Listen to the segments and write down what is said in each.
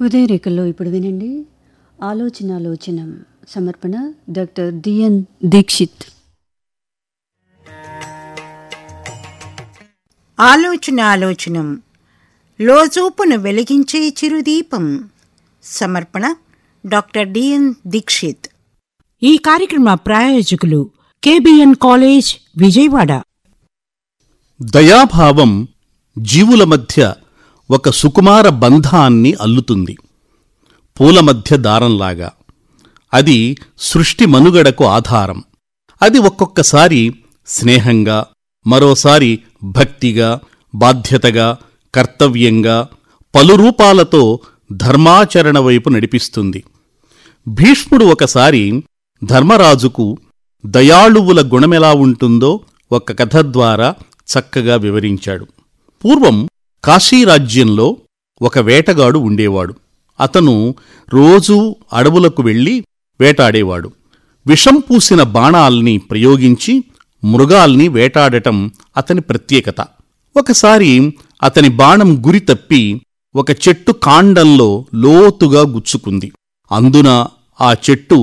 ఉదయరేఖల్లో ఇప్పుడు వినండి ఆలోచన ఆలోచనం సమర్పణ డాక్టర్ డిఎన్ దీక్షిత్ ఆలోచన ఆలోచనం లోజూపును వెలిగించే చిరుదీపం సమర్పణ డాక్టర్ డిఎన్ దీక్షిత్ ఈ కార్యక్రమ ప్రాయోజకులు కేబిఎన్ కాలేజ్ విజయవాడ దయాభావం జీవుల మధ్య ఒక సుకుమార బంధాన్ని అల్లుతుంది పూల మధ్య దారంలాగా అది సృష్టి మనుగడకు ఆధారం అది ఒక్కొక్కసారి స్నేహంగా మరోసారి భక్తిగా బాధ్యతగా కర్తవ్యంగా పలు రూపాలతో ధర్మాచరణ వైపు నడిపిస్తుంది భీష్ముడు ఒకసారి ధర్మరాజుకు దయాళువుల గుణమెలా ఉంటుందో ఒక కథ ద్వారా చక్కగా వివరించాడు పూర్వం కాశీరాజ్యంలో ఒక వేటగాడు ఉండేవాడు అతను రోజూ అడవులకు వెళ్ళి వేటాడేవాడు విషం పూసిన బాణాల్ని ప్రయోగించి మృగాల్ని వేటాడటం అతని ప్రత్యేకత ఒకసారి అతని బాణం గురి తప్పి ఒక చెట్టు కాండంలో లోతుగా గుచ్చుకుంది అందున ఆ చెట్టు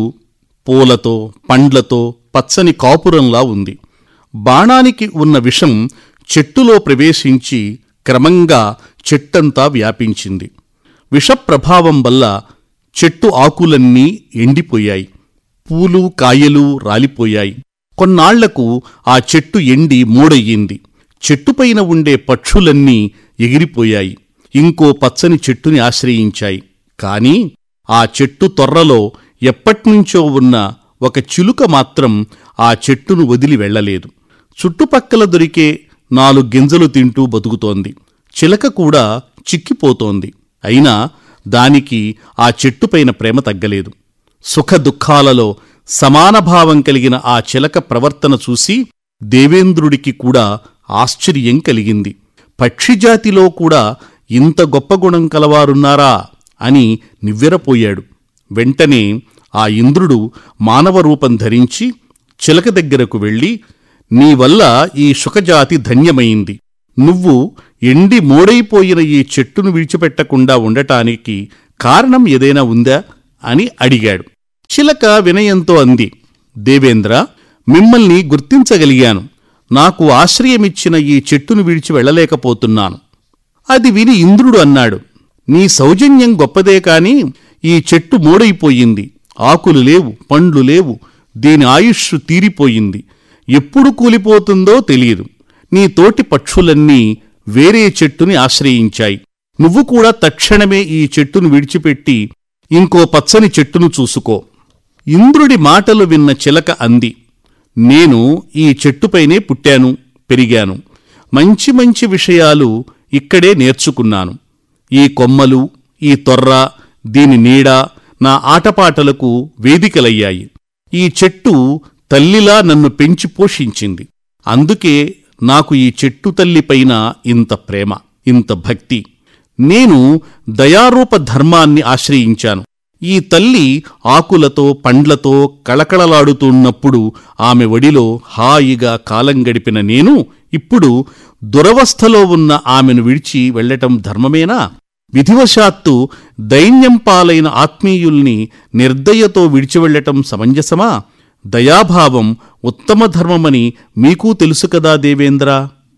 పూలతో పండ్లతో పచ్చని కాపురంలా ఉంది బాణానికి ఉన్న విషం చెట్టులో ప్రవేశించి క్రమంగా చెట్టంతా వ్యాపించింది విషప్రభావం వల్ల చెట్టు ఆకులన్నీ ఎండిపోయాయి పూలు కాయలు రాలిపోయాయి కొన్నాళ్లకు ఆ చెట్టు ఎండి మూడయ్యింది చెట్టుపైన ఉండే పక్షులన్నీ ఎగిరిపోయాయి ఇంకో పచ్చని చెట్టుని ఆశ్రయించాయి కాని ఆ చెట్టు తొర్రలో ఎప్పట్నుంచో ఉన్న ఒక చిలుక మాత్రం ఆ చెట్టును వదిలి వెళ్ళలేదు చుట్టుపక్కల దొరికే నాలుగు గింజలు తింటూ బతుకుతోంది చిలక కూడా చిక్కిపోతోంది అయినా దానికి ఆ చెట్టుపైన ప్రేమ తగ్గలేదు సుఖ దుఃఖాలలో సమానభావం కలిగిన ఆ చిలక ప్రవర్తన చూసి దేవేంద్రుడికి కూడా ఆశ్చర్యం కలిగింది పక్షిజాతిలో కూడా ఇంత గొప్ప గుణం కలవారున్నారా అని నివ్వెరపోయాడు వెంటనే ఆ ఇంద్రుడు మానవ రూపం ధరించి చిలక దగ్గరకు వెళ్ళి నీ వల్ల ఈ శుకజాతి ధన్యమైంది నువ్వు ఎండి మోడైపోయిన ఈ చెట్టును విడిచిపెట్టకుండా ఉండటానికి కారణం ఏదైనా ఉందా అని అడిగాడు చిలక వినయంతో అంది దేవేంద్ర మిమ్మల్ని గుర్తించగలిగాను నాకు ఆశ్రయమిచ్చిన ఈ చెట్టును విడిచి వెళ్ళలేకపోతున్నాను అది విని ఇంద్రుడు అన్నాడు నీ సౌజన్యం గొప్పదే కాని ఈ చెట్టు మూడైపోయింది ఆకులు లేవు పండ్లు లేవు దీని ఆయుష్ తీరిపోయింది ఎప్పుడు కూలిపోతుందో తెలియదు నీ తోటి పక్షులన్నీ వేరే చెట్టుని ఆశ్రయించాయి నువ్వు కూడా తక్షణమే ఈ చెట్టును విడిచిపెట్టి ఇంకో పచ్చని చెట్టును చూసుకో ఇంద్రుడి మాటలు విన్న చిలక అంది నేను ఈ చెట్టుపైనే పుట్టాను పెరిగాను మంచి మంచి విషయాలు ఇక్కడే నేర్చుకున్నాను ఈ కొమ్మలు ఈ తొర్ర దీని నీడ నా ఆటపాటలకు వేదికలయ్యాయి ఈ చెట్టు తల్లిలా నన్ను పెంచి పోషించింది అందుకే నాకు ఈ చెట్టు తల్లిపైన ఇంత ప్రేమ ఇంత భక్తి నేను దయారూప ధర్మాన్ని ఆశ్రయించాను ఈ తల్లి ఆకులతో పండ్లతో కళకళలాడుతున్నప్పుడు ఆమె ఒడిలో హాయిగా కాలం గడిపిన నేను ఇప్పుడు దురవస్థలో ఉన్న ఆమెను విడిచి వెళ్ళటం ధర్మమేనా విధివశాత్తు దైన్యం పాలైన ఆత్మీయుల్ని నిర్దయతో విడిచి వెళ్ళటం సమంజసమా దయాభావం ఉత్తమ ధర్మమని మీకూ తెలుసు కదా దేవేంద్ర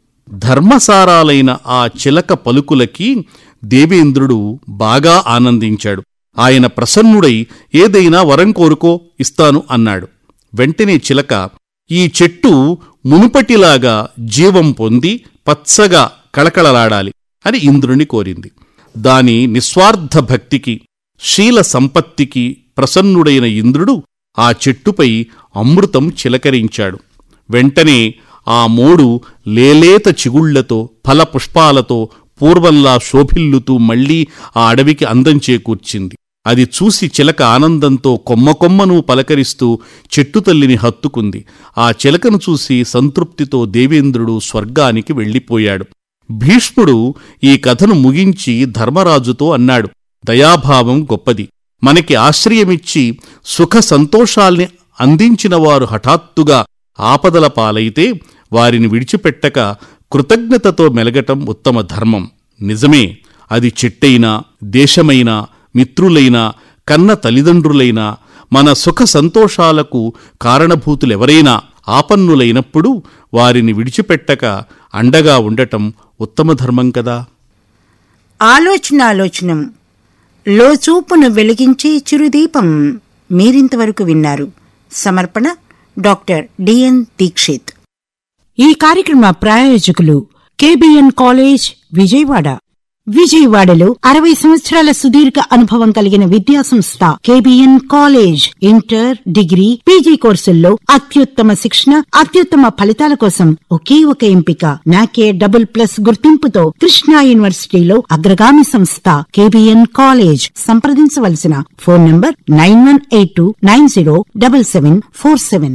ధర్మసారాలైన ఆ చిలక పలుకులకి దేవేంద్రుడు బాగా ఆనందించాడు ఆయన ప్రసన్నుడై ఏదైనా వరం కోరుకో ఇస్తాను అన్నాడు వెంటనే చిలక ఈ చెట్టు మునుపటిలాగా జీవం పొంది పచ్చగా కళకళలాడాలి అని ఇంద్రుని కోరింది దాని నిస్వార్థ భక్తికి శీల సంపత్తికి ప్రసన్నుడైన ఇంద్రుడు ఆ చెట్టుపై అమృతం చిలకరించాడు వెంటనే ఆ మోడు లేలేత చిగుళ్లతో ఫలపుష్పాలతో పూర్వంలా శోభిల్లుతూ మళ్లీ ఆ అడవికి అందం చేకూర్చింది అది చూసి చిలక ఆనందంతో కొమ్మ కొమ్మను పలకరిస్తూ చెట్టు తల్లిని హత్తుకుంది ఆ చిలకను చూసి సంతృప్తితో దేవేంద్రుడు స్వర్గానికి వెళ్ళిపోయాడు భీష్ముడు ఈ కథను ముగించి ధర్మరాజుతో అన్నాడు దయాభావం గొప్పది మనకి ఆశ్రయమిచ్చి సుఖ సంతోషాల్ని అందించినవారు హఠాత్తుగా ఆపదల పాలైతే వారిని విడిచిపెట్టక కృతజ్ఞతతో మెలగటం ఉత్తమ ధర్మం నిజమే అది చెట్టైనా దేశమైనా మిత్రులైనా కన్న తల్లిదండ్రులైనా మన సుఖ సంతోషాలకు కారణభూతులెవరైనా ఆపన్నులైనప్పుడు వారిని విడిచిపెట్టక అండగా ఉండటం ఉత్తమ ధర్మం కదా ఆలోచనాలోచనం లోచూపును వెలిగించే చిరుదీపం మీరింతవరకు విన్నారు సమర్పణ డాక్టర్ డిఎన్ దీక్షిత్ ఈ కార్యక్రమ ప్రాయోజకులు కేబిఎన్ కాలేజ్ విజయవాడ విజయవాడలో అరవై సంవత్సరాల సుదీర్ఘ అనుభవం కలిగిన విద్యా సంస్థ KBN college inter degree PG కోర్సుల్లో అత్యుత్తమ శిక్షణ అత్యుత్తమ ఫలితాల కోసం ఒకే ఒక ఎంపిక నాకే డబుల్ ప్లస్ గుర్తింపుతో కృష్ణా యూనివర్సిటీలో అగ్రగామి సంస్థ కేబిఎన్ కాలేజ్ సంప్రదించవలసిన phone number nine one eight two nine zero double seven four seven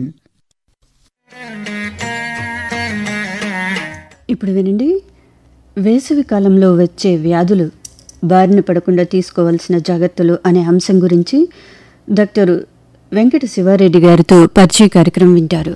ఇప్పుడు వినండి వేసవి కాలంలో వచ్చే వ్యాధులు బారిన పడకుండా తీసుకోవాల్సిన జాగ్రత్తలు అనే అంశం గురించి డాక్టర్ వెంకట శివారెడ్డి గారితో పరిచయ కార్యక్రమం వింటారు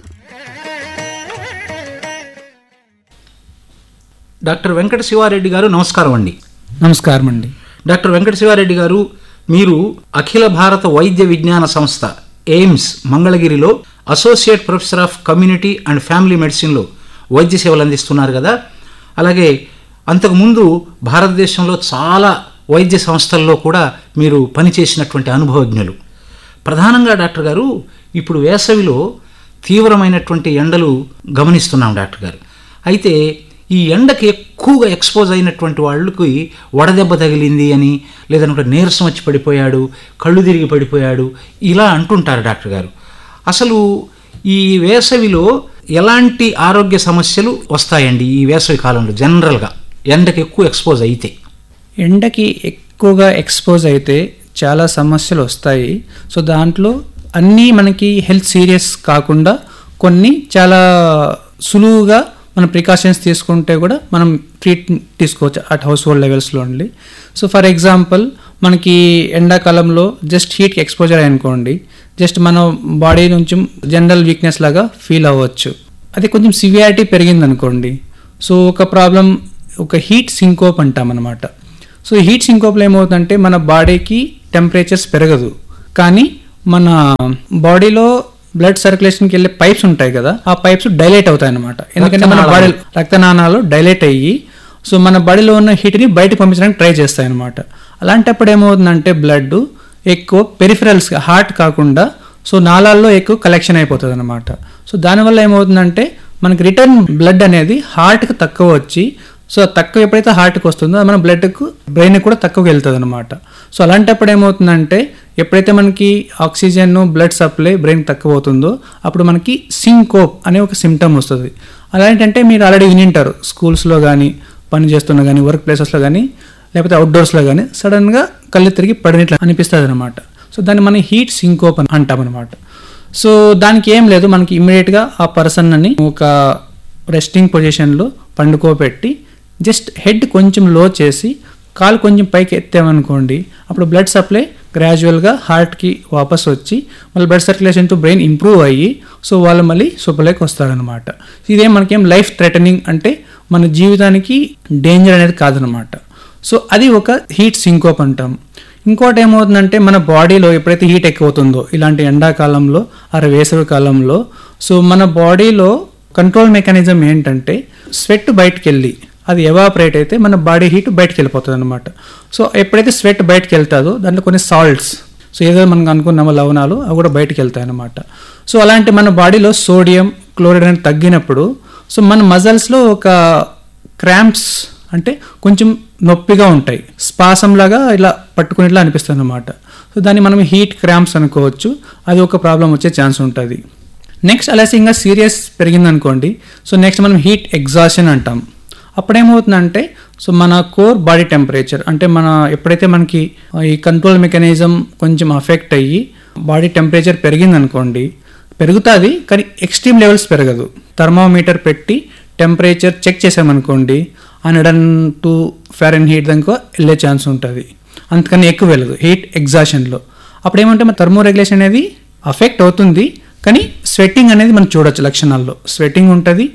డాక్టర్ వెంకట శివారెడ్డి గారు నమస్కారం అండి నమస్కారం అండి డాక్టర్ వెంకట శివారెడ్డి గారు మీరు అఖిల భారత వైద్య విజ్ఞాన సంస్థ ఎయిమ్స్ మంగళగిరిలో associate professor of community and family మెడిసిన్లో వైద్య సేవలు అందిస్తున్నారు కదా అలాగే అంతకుముందు భారతదేశంలో చాలా వైద్య సంస్థల్లో కూడా మీరు పనిచేసినటువంటి అనుభవజ్ఞులు ప్రధానంగా డాక్టర్ గారు ఇప్పుడు వేసవిలో తీవ్రమైనటువంటి ఎండలు గమనిస్తున్నాం డాక్టర్ గారు అయితే ఈ ఎండకి ఎక్కువగా ఎక్స్పోజ్ అయినటువంటి వాళ్ళకి వడదెబ్బ తగిలింది అని లేదంటే నీరసం వచ్చి పడిపోయాడు కళ్ళు తిరిగి పడిపోయాడు ఇలా అంటుంటారు డాక్టర్ గారు అసలు ఈ వేసవిలో ఎలాంటి ఆరోగ్య సమస్యలు వస్తాయండి ఈ వేసవి కాలంలో జనరల్గా ఎండకి ఎక్కువ ఎక్స్పోజ్ అయితే ఎండకి ఎక్కువగా ఎక్స్పోజ్ అయితే చాలా సమస్యలు వస్తాయి సో దాంట్లో అన్నీ మనకి హెల్త్ సీరియస్ కాకుండా కొన్ని చాలా సులువుగా మన ప్రికాషన్స్ తీసుకుంటే కూడా మనం ట్రీట్ తీసుకోవచ్చు అట్ హౌస్ హోల్డ్ లెవెల్స్లో అండి సో ఫర్ ఎగ్జాంపుల్ మనకి ఎండాకాలంలో జస్ట్ హీట్కి ఎక్స్పోజర్ అనుకోండి జస్ట్ మన బాడీ నుంచి జనరల్ వీక్నెస్ లాగా ఫీల్ అవ్వచ్చు అది కొంచెం సివియారిటీ పెరిగింది అనుకోండి సో ఒక ప్రాబ్లం ఒక హీట్ సింకోప్ అంటాం అనమాట సో ఈ హీట్ సింకోప్లో ఏమవుతుందంటే మన బాడీకి టెంపరేచర్స్ పెరగదు కానీ మన బాడీలో బ్లడ్ సర్క్యులేషన్కి వెళ్ళే పైప్స్ ఉంటాయి కదా ఆ పైప్స్ డైలేట్ అవుతాయి అనమాట ఎందుకంటే మన బాడీ రక్తనాళాలు డైలేట్ అయ్యి సో మన బాడీలో ఉన్న హీట్ని బయటకు పంపించడానికి ట్రై చేస్తాయి అనమాట అలాంటప్పుడు ఏమవుతుందంటే బ్లడ్ ఎక్కువ పెరిఫరల్స్ హార్ట్ కాకుండా సో నాళాల్లో ఎక్కువ కలెక్షన్ అయిపోతుంది అనమాట సో దానివల్ల ఏమవుతుందంటే మనకి రిటర్న్ బ్లడ్ అనేది హార్ట్కి తక్కువ వచ్చి సో తక్కువ ఎప్పుడైతే హార్ట్కి వస్తుందో అది మన బ్లడ్కు బ్రెయిన్ కూడా తక్కువకి వెళ్తుంది అనమాట సో అలాంటప్పుడు ఏమవుతుందంటే ఎప్పుడైతే మనకి ఆక్సిజన్ బ్లడ్ సప్లై బ్రెయిన్ తక్కువ అవుతుందో అప్పుడు మనకి సింకోప్ అనే ఒక సిమ్టమ్ వస్తుంది అలాంటంటే మీరు ఆల్రెడీ వినింటారు స్కూల్స్లో కానీ పని చేస్తున్నా కానీ వర్క్ ప్లేసెస్లో కానీ లేకపోతే అవుట్డోర్స్లో కానీ సడన్గా కళ్ళు తిరిగి పడినట్లు అనిపిస్తుంది అనమాట సో దాన్ని మనం హీట్ సింకోప్ అని అంటాం అనమాట సో దానికి ఏం లేదు మనకి ఇమ్మీడియట్గా ఆ పర్సన్ అని ఒక రెస్టింగ్ పొజిషన్లో పండుకోబెట్టి జస్ట్ హెడ్ కొంచెం లో చేసి కాలు కొంచెం పైకి ఎత్తామనుకోండి అప్పుడు బ్లడ్ సప్లై గ్రాడ్యువల్గా హార్ట్కి వాపస్ వచ్చి మళ్ళీ blood circulation to brain improve అయ్యి సో వాళ్ళు మళ్ళీ సూపర్లోకి వస్తారనమాట ఇదేం మనకేం లైఫ్ థ్రెటనింగ్ అంటే మన జీవితానికి డేంజర్ అనేది కాదనమాట సో అది ఒక హీట్ సింకోప్ అంటాం ఇంకోటి ఏమవుతుందంటే మన బాడీలో ఎప్పుడైతే హీట్ ఎక్కువ అవుతుందో ఇలాంటి ఎండాకాలంలో అర వేసవి కాలంలో సో మన బాడీలో కంట్రోల్ మెకానిజం ఏంటంటే స్వెట్ బయటకు వెళ్ళి అది ఎవాపరేట్ అయితే మన బాడీ హీట్ బయటకు వెళ్ళిపోతుంది అనమాట సో ఎప్పుడైతే స్వెట్ బయటకు వెళ్తాదో దాంట్లో కొన్ని సాల్ట్స్ సో ఏదో మనం అనుకున్నామో లవణాలు అవి కూడా బయటకు వెళ్తాయి అనమాట సో అలాంటి మన బాడీలో సోడియం క్లోరైడ్ అనేది తగ్గినప్పుడు సో మన మజల్స్లో ఒక క్రాంప్స్ అంటే కొంచెం నొప్పిగా ఉంటాయి స్పాసం లాగా ఇలా పట్టుకునేట్లా అనిపిస్తుంది అనమాట సో దాన్ని మనం హీట్ క్రాంప్స్ అనుకోవచ్చు అది ఒక ప్రాబ్లం వచ్చే ఛాన్స్ ఉంటుంది నెక్స్ట్ అలాగే ఇంకా సీరియస్ పెరిగిందనుకోండి సో నెక్స్ట్ మనం హీట్ ఎగ్జాషన్ అంటాం అప్పుడేమవుతుందంటే సో మన కోర్ బాడీ టెంపరేచర్ అంటే మన ఎప్పుడైతే మనకి ఈ కంట్రోల్ మెకానిజం కొంచెం అఫెక్ట్ అయ్యి బాడీ టెంపరేచర్ పెరిగిందనుకోండి పెరుగుతుంది కానీ ఎక్స్ట్రీమ్ లెవెల్స్ పెరగదు థర్మోమీటర్ పెట్టి టెంపరేచర్ చెక్ చేసామనుకోండి hundred and two fahrenheit దాకా వెళ్ళే ఛాన్స్ ఉంటుంది అంతకన్నా ఎక్కువ వెళ్ళదు హీట్ ఎగ్జాషన్లో అప్పుడు ఏమంటే మన థర్మో రెగ్యులేషన్ అనేది అఫెక్ట్ అవుతుంది కానీ స్వెట్టింగ్ అనేది మనం చూడొచ్చు లక్షణాల్లో స్వెట్టింగ్ ఉంటుంది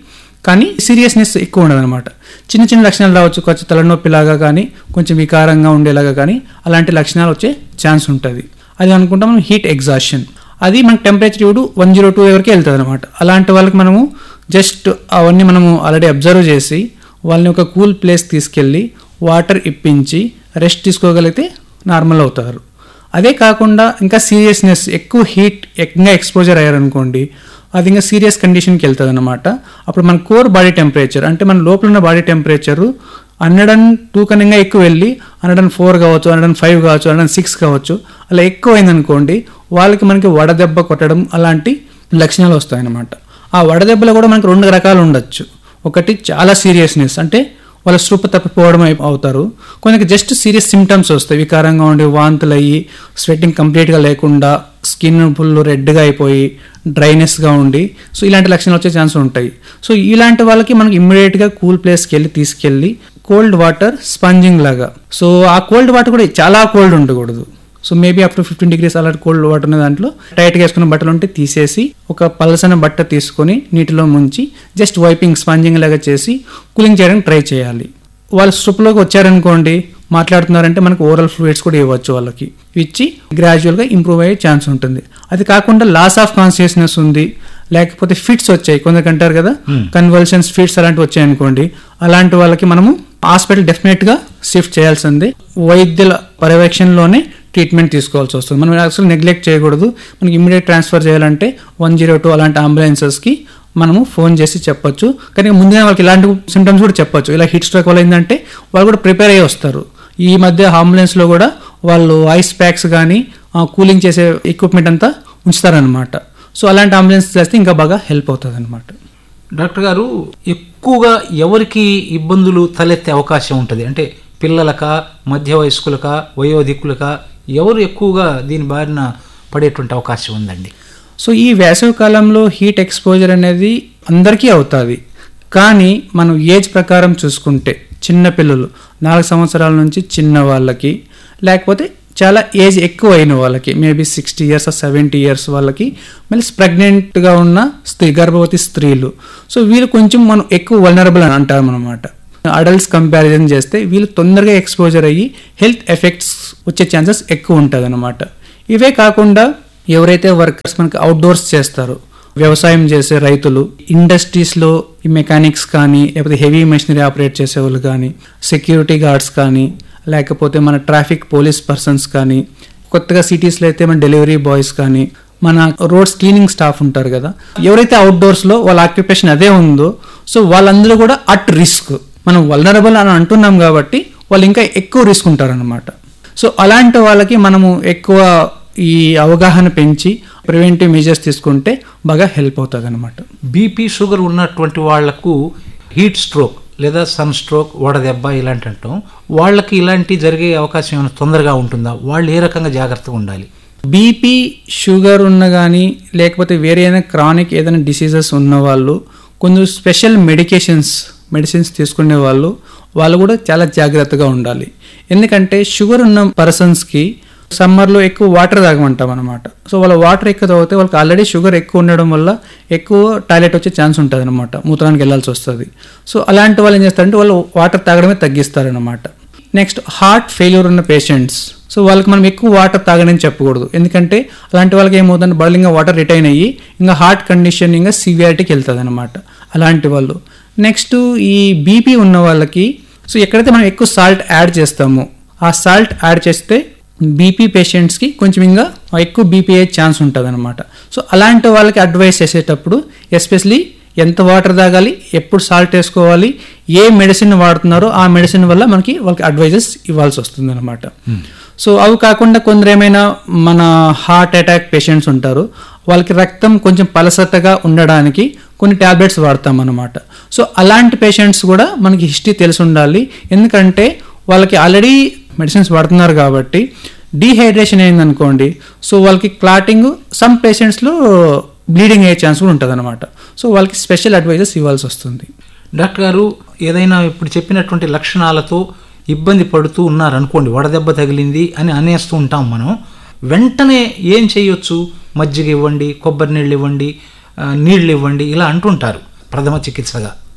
కానీ సీరియస్నెస్ ఎక్కువ ఉండదు అనమాట చిన్న చిన్న లక్షణాలు రావచ్చు కొంచెం తలనొప్పిలాగా కానీ కొంచెం వికారంగా ఉండేలాగా కానీ అలాంటి లక్షణాలు వచ్చే ఛాన్స్ ఉంటుంది అది అనుకుంటాం మనం హీట్ ఎగ్జాషన్ అది మన టెంపరేచర్ ఇప్పుడు వన్ జీరో టూ వరకు వెళ్తుంది అనమాట అలాంటి వాళ్ళకి మనము జస్ట్ అవన్నీ మనము ఆల్రెడీ అబ్జర్వ్ చేసి వాళ్ళని ఒక కూల్ ప్లేస్ తీసుకెళ్ళి వాటర్ ఇప్పించి రెస్ట్ తీసుకోగలిగితే నార్మల్ అవుతారు అదే కాకుండా ఇంకా సీరియస్నెస్ ఎక్కువ హీట్ ఎక్కువగా ఎక్స్పోజర్ అయ్యారనుకోండి అది ఇంకా సీరియస్ కండిషన్కి వెళ్తుంది అనమాట అప్పుడు మన కోర్ బాడీ టెంపరేచర్ అంటే మన లోపల ఉన్న body temperature hundred and two కన్నా ఎక్కువ వెళ్ళి హండ్రెడ్ అండ్ ఫోర్ కావచ్చు హండ్రెడ్ అండ్ ఫైవ్ కావచ్చు హండ్రెడ్ అండ్ సిక్స్ కావచ్చు అలా ఎక్కువ అయిందనుకోండి వాళ్ళకి మనకి వడదెబ్బ కొట్టడం అలాంటి లక్షణాలు వస్తాయన్నమాట ఆ వడదెబ్బలో కూడా మనకి రెండు రకాలు ఉండొచ్చు ఒకటి చాలా సీరియస్నెస్ అంటే వాళ్ళ స్పృహ తప్పిపోవడం అయి- అవుతారు కొందరికి జస్ట్ సీరియస్ సిమ్టమ్స్ వస్తాయి వికారంగా ఉండి వాంతులు అయ్యి స్వెట్టింగ్ కంప్లీట్గా లేకుండా స్కిన్ ఫుల్ రెడ్గా అయిపోయి డ్రైనెస్గా ఉండి సో ఇలాంటి లక్షణాలు వచ్చే ఛాన్స్ ఉంటాయి సో ఇలాంటి వాళ్ళకి మనకి ఇమ్మీడియట్గా కూల్ ప్లేస్కి వెళ్ళి తీసుకెళ్ళి కోల్డ్ వాటర్ స్పంజింగ్ లాగా సో ఆ కోల్డ్ వాటర్ కూడా చాలా కోల్డ్ ఉండకూడదు so maybe up to fifteen degrees అలా కోల్డ్ వాటర్ ఉన్న దాంట్లో టైట్గా వేసుకున్న బట్టలు ఉంటే తీసేసి ఒక పలసన బట్ట తీసుకొని నీటిలో ముంచి జస్ట్ వైపింగ్ స్పాంజింగ్ లాగా చేసి కూలింగ్ చేయడానికి ట్రై చేయాలి వాళ్ళు స్ట్రిప్లోకి వచ్చారనుకోండి మాట్లాడుతున్నారంటే మనకు ఓరల్ ఫ్లూయిడ్స్ కూడా ఇవ్వచ్చు వాళ్ళకి ఇచ్చి గ్రాడ్యువల్గా ఇంప్రూవ్ అయ్యే ఛాన్స్ ఉంటుంది అది కాకుండా లాస్ ఆఫ్ కాన్షియస్నెస్ ఉంది లేకపోతే ఫిట్స్ వచ్చాయి కొందరికి అంటారు కదా కన్వల్షన్స్ ఫిట్స్ అలాంటివి వచ్చాయి అనుకోండి అలాంటి వాళ్ళకి మనము హాస్పిటల్ డెఫినెట్గా షిఫ్ట్ చేయాల్సింది వైద్యుల పర్యవేక్షణలోనే ట్రీట్మెంట్ తీసుకోవాల్సి వస్తుంది మనం అసలు నెగ్లెక్ట్ చేయకూడదు మనకి ఇమీడియట్ ట్రాన్స్ఫర్ చేయాలంటే వన్ జీరో టూ అలాంటి అంబులెన్సెస్కి మనము ఫోన్ చేసి చెప్పొచ్చు కానీ ముందుగా వాళ్ళకి ఇలాంటి సిమ్టమ్స్ కూడా చెప్పొచ్చు ఇలా హీట్ స్ట్రోక్ వల్ల ఏంటంటే వాళ్ళు కూడా ప్రిపేర్ అయ్యి వస్తారు ఈ మధ్య అంబులెన్స్లో కూడా వాళ్ళు ఐస్ ప్యాక్స్ కానీ కూలింగ్ చేసే ఎక్విప్మెంట్ అంతా ఉంచుతారనమాట సో అలాంటి అంబులెన్స్ చేస్తే ఇంకా బాగా హెల్ప్ అవుతుంది అనమాట డాక్టర్ గారు ఎక్కువగా ఎవరికి ఇబ్బందులు తలెత్తే అవకాశం ఉంటుంది అంటే పిల్లలకా మధ్య వయస్కులకా వయోధికులకా ఎవరు ఎక్కువగా దీని బారిన పడేటువంటి అవకాశం ఉందండి సో ఈ వేసవి కాలంలో హీట్ ఎక్స్పోజర్ అనేది అందరికీ అవుతుంది కానీ మనం ఏజ్ ప్రకారం చూసుకుంటే చిన్న పిల్లలు నాలుగు సంవత్సరాల నుంచి చిన్న వాళ్ళకి లేకపోతే చాలా ఏజ్ ఎక్కువ అయిన వాళ్ళకి maybe sixty years seventy years వాళ్ళకి మళ్ళీ ప్రెగ్నెంట్గా ఉన్న స్త్రీ గర్భవతి స్త్రీలు సో వీళ్ళు కొంచెం మనం ఎక్కువ వల్నరబుల్ అని అంటారు అనమాట అడల్ట్స్ కంపారిజన్ చేస్తే వీళ్ళు తొందరగా ఎక్స్పోజర్ అయ్యి హెల్త్ ఎఫెక్ట్స్ వచ్చే ఛాన్సెస్ ఎక్కువ ఉంటుంది అనమాట ఇవే కాకుండా ఎవరైతే వర్కర్స్ మనకి అవుట్డోర్స్ చేస్తారో వ్యవసాయం చేసే రైతులు ఇండస్ట్రీస్లో ఈ మెకానిక్స్ కానీ లేకపోతే హెవీ మెషినరీ ఆపరేట్ చేసే వాళ్ళు కానీ సెక్యూరిటీ గార్డ్స్ కానీ లేకపోతే మన ట్రాఫిక్ పోలీస్ పర్సన్స్ కానీ కొత్తగా సిటీస్లో అయితే మన డెలివరీ బాయ్స్ కానీ మన రోడ్స్ క్లీనింగ్ స్టాఫ్ ఉంటారు కదా ఎవరైతే అవుట్డోర్స్లో వాళ్ళ ఆక్యుపేషన్ అదే ఉందో సో వాళ్ళందరూ కూడా అట్ రిస్క్ మనం వల్నరబుల్ అని అంటున్నాం కాబట్టి వాళ్ళు ఇంకా ఎక్కువ రిస్క్ ఉంటారనమాట సో అలాంటి వాళ్ళకి మనము ఎక్కువ ఈ అవగాహన పెంచి ప్రివెంటివ్ మెజర్స్ తీసుకుంటే బాగా హెల్ప్ అవుతుంది అనమాట బీపీ షుగర్ ఉన్నటువంటి వాళ్లకు హీట్ స్ట్రోక్ లేదా సన్ స్ట్రోక్ వడదెబ్బ ఇలాంటి అంటాం వాళ్ళకి ఇలాంటి జరిగే అవకాశం ఏమైనా తొందరగా ఉంటుందా వాళ్ళు ఏ రకంగా జాగ్రత్తగా ఉండాలి బీపీ షుగర్ ఉన్న కానీ లేకపోతే వేరే ఏదైనా క్రానిక్ ఏదైనా డిసీజెస్ ఉన్న వాళ్ళు కొంచెం స్పెషల్ మెడికేషన్స్ మెడిసిన్స్ తీసుకునే వాళ్ళు వాళ్ళు కూడా చాలా జాగ్రత్తగా ఉండాలి ఎందుకంటే షుగర్ ఉన్న పర్సన్స్కి సమ్మర్లో ఎక్కువ వాటర్ తాగమంటాం అనమాట సో వాళ్ళ వాటర్ ఎక్కువ తాగితే వాళ్ళకి ఆల్రెడీ షుగర్ ఎక్కువ ఉండడం వల్ల ఎక్కువ టాయిలెట్ వచ్చే ఛాన్స్ ఉంటుంది అనమాట మూత్రానికి వెళ్ళాల్సి వస్తుంది సో అలాంటి వాళ్ళు ఏం చేస్తారంటే వాళ్ళు వాటర్ తాగడమే తగ్గిస్తారనమాట నెక్స్ట్ హార్ట్ ఫెయిల్యూర్ ఉన్న పేషెంట్స్ సో వాళ్ళకి మనం ఎక్కువ వాటర్ తాగనని చెప్పకూడదు ఎందుకంటే అలాంటి వాళ్ళకి ఏమవుతుందంటే బర్లింగ్గా వాటర్ రిటైన్ అయ్యి ఇంకా హార్ట్ కండిషన్ ఇంకా సివియారిటీకి వెళ్తుంది అనమాట అలాంటి వాళ్ళు నెక్స్ట్ ఈ బీపీ ఉన్న వాళ్ళకి సో ఎక్కడైతే మనం ఎక్కువ సాల్ట్ యాడ్ చేస్తామో ఆ సాల్ట్ యాడ్ చేస్తే బీపీ పేషెంట్స్కి కొంచెం ఇంకా ఎక్కువ బీపీ అయ్యే ఛాన్స్ ఉంటుంది అనమాట సో అలాంటి వాళ్ళకి అడ్వైస్ చేసేటప్పుడు ఎస్పెషలీ ఎంత వాటర్ తాగాలి ఎప్పుడు సాల్ట్ వేసుకోవాలి ఏ మెడిసిన్ వాడుతున్నారో ఆ మెడిసిన్ వల్ల మనకి వాళ్ళకి అడ్వైజెస్ ఇవ్వాల్సి వస్తుంది అనమాట సో అవి కాకుండా కొందరు ఏమైనా మన హార్ట్ అటాక్ పేషెంట్స్ ఉంటారు వాళ్ళకి రక్తం కొంచెం పలసతగా ఉండడానికి కొన్ని ట్యాబ్లెట్స్ వాడతాం అనమాట సో అలాంటి పేషెంట్స్ కూడా మనకి హిస్టరీ తెలిసి ఉండాలి ఎందుకంటే వాళ్ళకి ఆల్రెడీ మెడిసిన్స్ వాడుతున్నారు కాబట్టి డీహైడ్రేషన్ అయిందనుకోండి సో వాళ్ళకి క్లాటింగ్ సమ్ పేషెంట్స్లో బ్లీడింగ్ అయ్యే ఛాన్స్ కూడా ఉంటుంది అనమాట సో వాళ్ళకి స్పెషల్ అడ్వైజెస్ ఇవ్వాల్సి వస్తుంది డాక్టర్ గారు ఏదైనా ఇప్పుడు చెప్పినటువంటి లక్షణాలతో ఇబ్బంది పడుతూ ఉన్నారనుకోండి వడదెబ్బ తగిలింది అని అనేస్తూ ఉంటాం మనం వెంటనే ఏం చేయొచ్చు మజ్జిగ ఇవ్వండి కొబ్బరి నీళ్ళు ఇవ్వండి ఆ, నీళ్ళు ఇవ్వండి ఇలా అంటుంటారు ప్రథమ చికిత్సగా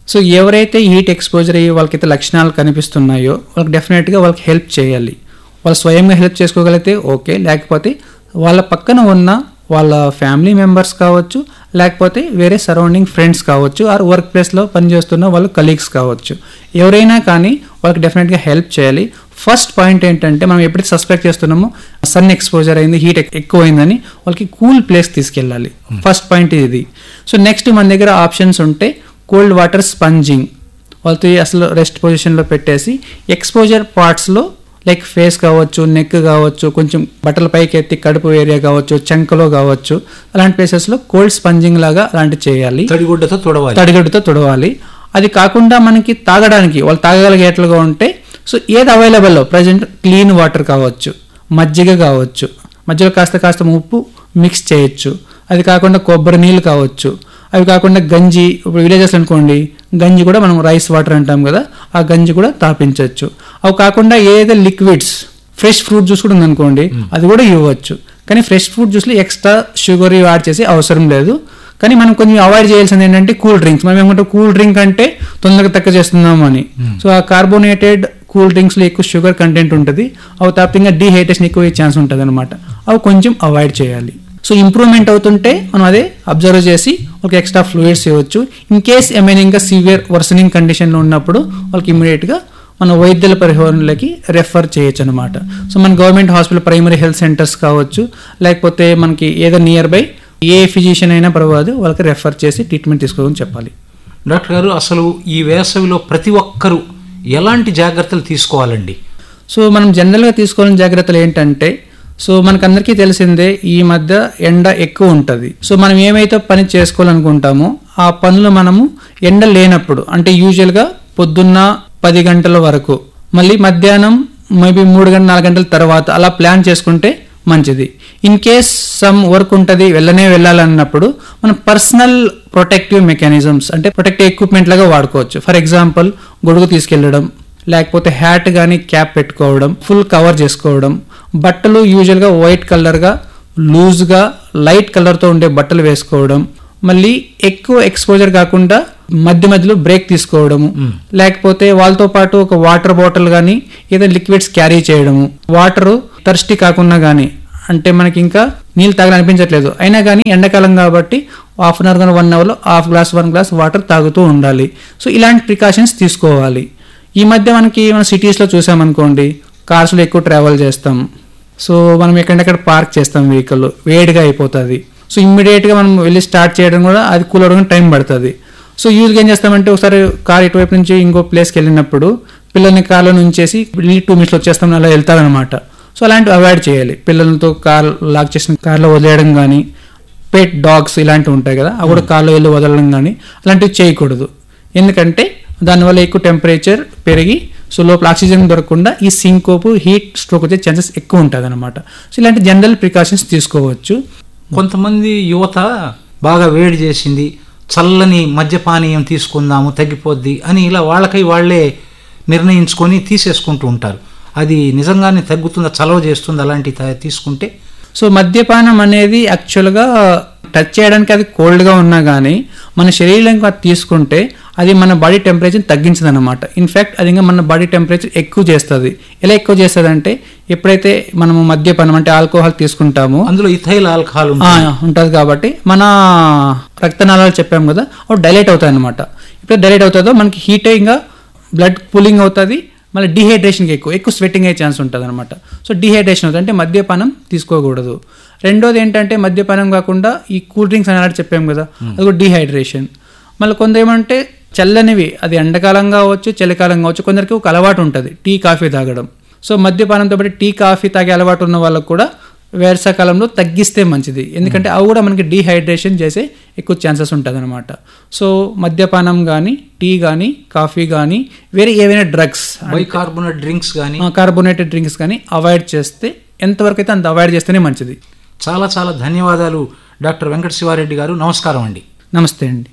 సో ఎవరైతే హీట్ ఎక్స్పోజర్ అయ్యి వాళ్ళకైతే లక్షణాలు కనిపిస్తున్నాయో వాళ్ళకి డెఫినెట్గా వాళ్ళకి హెల్ప్ చేయాలి వాళ్ళు స్వయంగా హెల్ప్ చేసుకోగలిగితే ఓకే లేకపోతే వాళ్ళ పక్కన ఉన్న వాళ్ళ ఫ్యామిలీ మెంబర్స్ కావచ్చు లేకపోతే వేరే సరౌండింగ్ ఫ్రెండ్స్ కావచ్చు ఆర్ వర్క్ ప్లేస్లో పనిచేస్తున్న వాళ్ళు కలీగ్స్ కావచ్చు ఎవరైనా కానీ వాళ్ళకి డెఫినెట్గా హెల్ప్ చేయాలి ఫస్ట్ పాయింట్ ఏంటంటే మనం ఎప్పుడైతే సస్పెక్ట్ చేస్తున్నామో సన్ ఎక్స్పోజర్ అయింది హీట్ ఎక్కువ అయిందని వాళ్ళకి కూల్ ప్లేస్ తీసుకెళ్ళాలి ఫస్ట్ పాయింట్ ఇది సో నెక్స్ట్ మన దగ్గర ఆప్షన్స్ ఉంటే కోల్డ్ వాటర్ స్పంజింగ్ వాళ్ళతో అసలు రెస్ట్ పొజిషన్లో పెట్టేసి ఎక్స్పోజర్ పార్ట్స్లో లైక్ ఫేస్ కావచ్చు నెక్ కావచ్చు కొంచెం బట్టల పైకి ఎత్తి కడుపు ఏరియా కావచ్చు చంకలో కావచ్చు అలాంటి ప్లేసెస్లో కోల్డ్ స్పంజింగ్ లాగా అలాంటివి చేయాలి తడిగుడ్డతో తుడవాలి తడిగడ్డుతో తుడవాలి అది కాకుండా మనకి తాగడానికి వాళ్ళు తాగగలిగేట్లుగా ఉంటే సో ఏది అవైలబుల్లో ప్రజెంట్ క్లీన్ వాటర్ కావచ్చు మజ్జిగ కావచ్చు మధ్యలో కాస్త కాస్త ఉప్పు మిక్స్ చేయొచ్చు అది కాకుండా కొబ్బరి నీళ్ళు కావచ్చు అవి కాకుండా గంజి ఇప్పుడు విలేజెస్ అనుకోండి గంజి కూడా మనం రైస్ వాటర్ అంటాం కదా ఆ గంజి కూడా తాపించవచ్చు అవి కాకుండా ఏదైతే లిక్విడ్స్ ఫ్రెష్ ఫ్రూట్ జ్యూస్ కూడా ఉందనుకోండి అది కూడా ఇవ్వచ్చు కానీ ఫ్రెష్ ఫ్రూట్ జ్యూస్లో ఎక్స్ట్రా షుగర్ యాడ్ చేసే అవసరం లేదు కానీ మనం కొంచెం అవాయిడ్ చేయాల్సింది ఏంటంటే కూల్ డ్రింక్స్ మనం ఏమంటే కూల్ డ్రింక్ అంటే తొందరగా తక్కువ చేస్తున్నాం అని సో ఆ కార్బోనేటెడ్ కూల్ డ్రింక్స్లో ఎక్కువ షుగర్ కంటెంట్ ఉంటుంది అవి తప్పింగా డీహైడ్రేషన్ ఎక్కువ అయ్యే ఛాన్స్ ఉంటుంది అనమాట అవి కొంచెం అవాయిడ్ చేయాలి సో ఇంప్రూవ్మెంట్ అవుతుంటే మనం అదే అబ్జర్వ్ చేసి ఒక ఎక్స్ట్రా ఫ్లూయిడ్స్ ఇవ్వచ్చు ఇన్ కేస్ ఏమైనా ఇంకా సివియర్ వర్సనింగ్ కండిషన్లో ఉన్నప్పుడు వాళ్ళకి ఇమీడియట్గా మన వైద్యుల పరిహరణలకి రెఫర్ చేయొచ్చు అనమాట సో మన government hospital primary health centres కావచ్చు లేకపోతే మనకి ఏదో నియర్ బై ఏ ఫిజిషియన్ అయినా పర్వాలేదు వాళ్ళకి రెఫర్ చేసి ట్రీట్మెంట్ తీసుకోవాలని చెప్పాలి డాక్టర్ గారు అసలు ఈ వేసవిలో ప్రతి ఒక్కరూ ఎలాంటి జాగ్రత్తలు తీసుకోవాలండి సో మనం జనరల్గా తీసుకోవాల్సిన జాగ్రత్తలు ఏంటంటే సో మనకందరికీ తెలిసిందే ఈ మధ్య ఎండ ఎక్కువ ఉంటుంది సో మనం ఏమైతే పని చేసుకోవాలనుకుంటామో ఆ పనులు మనము ఎండ లేనప్పుడు అంటే యూజువల్గా పొద్దున్న పది గంటల వరకు మళ్ళీ మధ్యాహ్నం మేబీ మూడు గంటల నాలుగు గంటల తర్వాత అలా ప్లాన్ చేసుకుంటే మంచిది ఇన్ కేస్ సమ్ వర్క్ ఉంటుంది వెళ్ళనే వెళ్ళాలన్నప్పుడు మనం పర్సనల్ ప్రొటెక్టివ్ మెకానిజమ్స్ అంటే ప్రొటెక్టివ్ ఎక్విప్మెంట్ లాగా వాడుకోవచ్చు ఫర్ ఎగ్జాంపుల్ గొడుగు తీసుకెళ్ళడం లేకపోతే హ్యాట్ కానీ క్యాప్ పెట్టుకోవడం ఫుల్ కవర్ చేసుకోవడం బట్టలు యూజువల్గా వైట్ కలర్గా లూజ్గా లైట్ కలర్తో ఉండే బట్టలు వేసుకోవడం మళ్ళీ ఎక్కువ ఎక్స్పోజర్ కాకుండా మధ్య మధ్యలో బ్రేక్ తీసుకోవడము లేకపోతే వాళ్ళతో పాటు ఒక వాటర్ బాటిల్ కానీ ఏదైనా లిక్విడ్స్ క్యారీ చేయడము వాటర్ థర్స్టీ కాకుండా కానీ అంటే మనకి ఇంకా నీళ్ళు తాగాలనిపించట్లేదు అయినా కానీ ఎండాకాలం కాబట్టి హాఫ్ అన్ అవర్ కానీ వన్ అవర్లో half glass one glass water తాగుతూ ఉండాలి సో ఇలాంటి ప్రికాషన్స్ తీసుకోవాలి ఈ మధ్య మనకి మన సిటీస్లో చూసామనుకోండి కార్స్లో ఎక్కువ ట్రావెల్ చేస్తాం సో మనం ఎక్కడెక్కడ పార్క్ చేస్తాం వెహికల్ వేడిగా అయిపోతుంది సో ఇమ్మీడియట్గా మనం వెళ్ళి స్టార్ట్ చేయడం కూడా అది కూల్ అవ్వడం టైం పడుతుంది సో యూజ్గా ఏం చేస్తామంటే ఒకసారి కార్ ఇటువైపు నుంచి ఇంకో ప్లేస్కి వెళ్ళినప్పుడు పిల్లల్ని కార్లో నుంచేసి వెళ్ళి టూ మినిట్స్లో వచ్చేస్తామని అలా వెళ్తారనమాట సో అలాంటివి అవాయిడ్ చేయాలి పిల్లలతో కార్ లాక్ చేసిన కార్లో వదిలేయడం కానీ పెట్ డాగ్స్ ఇలాంటివి ఉంటాయి కదా అవి కూడా కార్లో వెళ్ళి వదలడం కానీ అలాంటివి చేయకూడదు ఎందుకంటే దానివల్ల ఎక్కువ టెంపరేచర్ పెరిగి సో లోపల ఆక్సిజన్ దొరకకుండా ఈ సింకోపు హీట్ స్ట్రోక్ వచ్చే ఛాన్సెస్ ఎక్కువ ఉంటుంది అనమాట సో ఇలాంటి జనరల్ ప్రికాషన్స్ తీసుకోవచ్చు కొంతమంది యువత బాగా వేడి చేసింది చల్లని మద్యపానీయం తీసుకుందాము తగ్గిపోద్ది అని ఇలా వాళ్ళకై వాళ్ళే నిర్ణయించుకొని తీసేసుకుంటూ ఉంటారు అది నిజంగానే తగ్గుతుందా చలవ చేస్తుంది అలాంటి తీసుకుంటే సో మద్యపానం అనేది యాక్చువల్గా టచ్ చేయడానికి అది కోల్డ్గా ఉన్నా కానీ మన శరీరంకి అది తీసుకుంటే అది మన బాడీ టెంపరేచర్ తగ్గించదు అనమాట ఇన్ఫ్యాక్ట్ అది ఇంకా మన బాడీ టెంపరేచర్ ఎక్కువ చేస్తుంది ఎలా ఎక్కువ చేస్తుంది అంటే ఎప్పుడైతే మనము మద్యపానం అంటే ఆల్కహాల్ తీసుకుంటామో అందులో ఇథైల్ ఆల్కహాల్ ఆ, ఉంటుంది కాబట్టి మన రక్తనాళాలు చెప్పాం కదా అవి డైలైట్ అవుతాయి అనమాట ఇప్పుడు డైలైట్ అవుతుందో మనకి హీట్ ఇంకా బ్లడ్ కూలింగ్ అవుతుంది మళ్ళీ డిహైడ్రేషన్కి ఎక్కువ ఎక్కువ స్వెట్టింగ్ అయ్యే ఛాన్స్ ఉంటుంది అనమాట సో డిహైడ్రేషన్ అవుతుంది అంటే మద్యపానం తీసుకోకూడదు రెండోది ఏంటంటే మద్యపానం కాకుండా ఈ కూల్ డ్రింక్స్ అని చెప్పాం కదా అది కూడా డిహైడ్రేషన్ మళ్ళీ కొందరు ఏమంటే చల్లనివి అది ఎండాకాలం కావచ్చు చలికాలం కావచ్చు కొందరికి ఒక అలవాటు ఉంటుంది టీ కాఫీ తాగడం సో మద్యపానంతో పాటు టీ కాఫీ తాగే అలవాటు ఉన్న వాళ్ళకు కూడా వేసవకాలంలో తగ్గిస్తే మంచిది ఎందుకంటే అవి కూడా మనకి డీహైడ్రేషన్ చేసే ఎక్కువ ఛాన్సెస్ ఉంటుంది అనమాట సో మద్యపానం కానీ టీ కానీ కాఫీ కానీ వేరే ఏవైనా డ్రగ్స్ బైకార్బోనేట్ డ్రింక్స్ కానీ కార్బోనేటెడ్ డ్రింక్స్ కానీ అవాయిడ్ చేస్తే ఎంతవరకు అయితే అంత అవాయిడ్ చేస్తేనే మంచిది చాలా చాలా ధన్యవాదాలు డాక్టర్ వెంకట శివారెడ్డి గారు నమస్కారం అండి నమస్తే అండి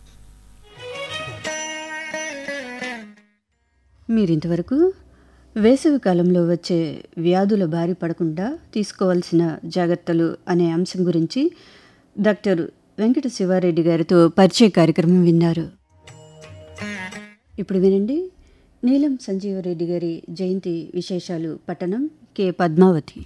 మీరింతవరకు వేసవి కాలంలో వచ్చే వ్యాధుల బారి పడకుండా తీసుకోవాల్సిన జాగ్రత్తలు అనే అంశం గురించి డాక్టర్ వెంకట శివారెడ్డి గారితో పరిచయ కార్యక్రమం విన్నారు ఇప్పుడు వినండి నీలం సంజీవరెడ్డి గారి జయంతి విశేషాలు పట్టణం కె పద్మావతి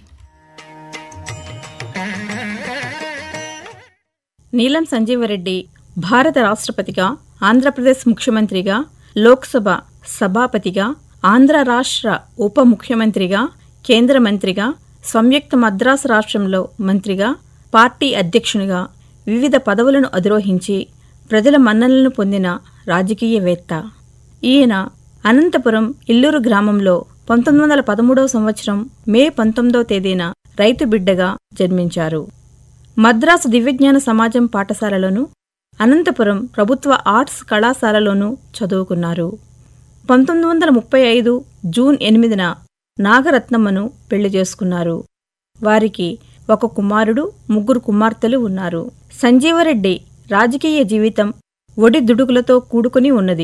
నీలం సంజీవరెడ్డి భారత రాష్ట్రపతిగా ఆంధ్రప్రదేశ్ ముఖ్యమంత్రిగా లోక్సభ సభాపతిగా ఆంధ్ర రాష్ట్ర ఉప ముఖ్యమంత్రిగా కేంద్ర మంత్రిగా సంయుక్త మద్రాసు రాష్ట్రంలో మంత్రిగా పార్టీ అధ్యక్షునిగా వివిధ పదవులను అధిరోహించి ప్రజల మన్ననలను పొందిన రాజకీయవేత్త ఈయన అనంతపురం ఇల్లూరు గ్రామంలో పంతొమ్మిది వందల పదమూడవ సంవత్సరం మే పంతొమ్మిదవ తేదీన రైతు బిడ్డగా జన్మించారు మద్రాసు దివ్యజ్ఞాన సమాజం పాఠశాలలోను అనంతపురం ప్రభుత్వ ఆర్ట్స్ కళాశాలలోనూ చదువుకున్నారు పంతొమ్మిది వందల ముప్పై ఐదు జూన్ ఎనిమిదిన నాగరత్నమ్మను పెళ్లి చేసుకున్నారు వారికి ఒక కుమారుడు ముగ్గురు కుమార్తెలు ఉన్నారు సంజీవరెడ్డి రాజకీయ జీవితం ఒడిదుడుకులతో కూడుకుని ఉన్నది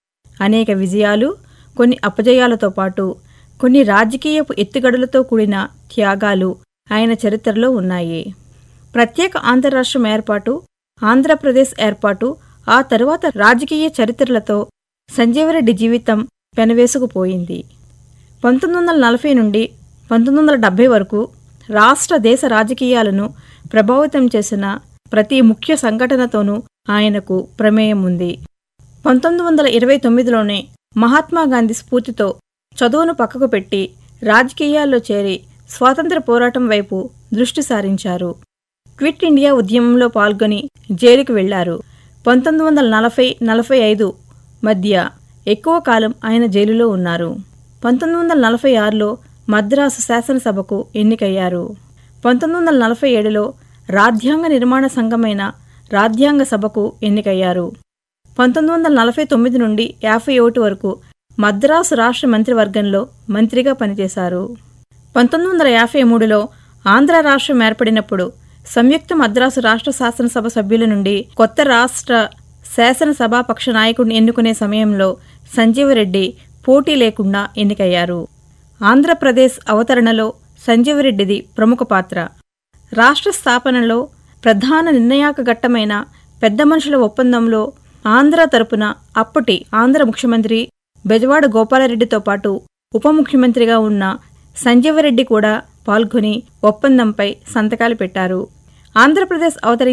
అనేక విజయాలు కొన్ని అపజయాలతో పాటు కొన్ని రాజకీయపు ఎత్తుగడలతో కూడిన త్యాగాలు ఆయన చరిత్రలో ఉన్నాయి ప్రత్యేక ఆంధ్ర రాష్ట్రం ఏర్పాటు ఆంధ్రప్రదేశ్ ఏర్పాటు ఆ తరువాత రాజకీయ చరిత్రలతో సంజీవరెడ్డి జీవితం పెనవేసుకుపోయింది పంతొమ్మిది వందల నలభై నుండి పంతొమ్మిది వందల డెబ్బై వరకు రాష్ట్ర దేశ రాజకీయాలను ప్రభావితం చేసిన ప్రతి ముఖ్య సంఘటనతోనూ ఆయనకు ప్రమేయం ఉంది పంతొమ్మిది వందల ఇరవై తొమ్మిదిలోనే మహాత్మాగాంధీ స్ఫూర్తితో చదువును పక్కకు పెట్టి రాజకీయాల్లో చేరి స్వాతంత్ర పోరాటం వైపు దృష్టి సారించారు క్విట్ ఇండియా ఉద్యమంలో పాల్గొని జైలుకు వెళ్లారు పంతొమ్మిది వందల నలభై నలభై ఐదు మధ్య ఎక్కువ కాలం ఆయన జైలులో ఉన్నారు పంతొమ్మిది వందల నలభై ఆరులో మద్రాసు శాసనసభకు ఎన్నికయ్యారు పంతొమ్మిది వందల నలభై ఏడులో రాజ్యాంగ నిర్మాణ సంఘమైన రాజ్యాంగ సభకు ఎన్నికయ్యారు పంతొమ్మిది వందల నలభై తొమ్మిది నుండి యాభై ఒకటి వరకు మద్రాసు రాష్ట్ర మంత్రివర్గంలో మంత్రిగా పనిచేశారు పంతొమ్మిది వందల యాభై మూడులో ఆంధ్ర రాష్ట్రం ఏర్పడినప్పుడు సంయుక్త మద్రాసు రాష్ట్ర శాసనసభ సభ్యుల నుండి కొత్త రాష్ట్ర శాసనసభాపక్ష నాయకుడిని ఎన్నుకునే సమయంలో సంజీవరెడ్డి పోటీ లేకుండా ఎన్నికయ్యారు ఆంధ్రప్రదేశ్ అవతరణలో సంజీవరెడ్డిది ప్రముఖ పాత్ర రాష్ట్ర స్థాపనలో ప్రధాన నిర్ణయాక ఘట్టమైన పెద్ద మనుషుల ఒప్పందంలో ఆంధ్ర తరపున అప్పటి ఆంధ్ర ముఖ్యమంత్రి బెజవాడ గోపాలరెడ్డితో పాటు ఉప ముఖ్యమంత్రిగా ఉన్న సంజీవరెడ్డి కూడా పాల్గొని ఒప్పందంపై సంతకాలు పెట్టారు ఆంధ్రప్రదేశ్ అవతరి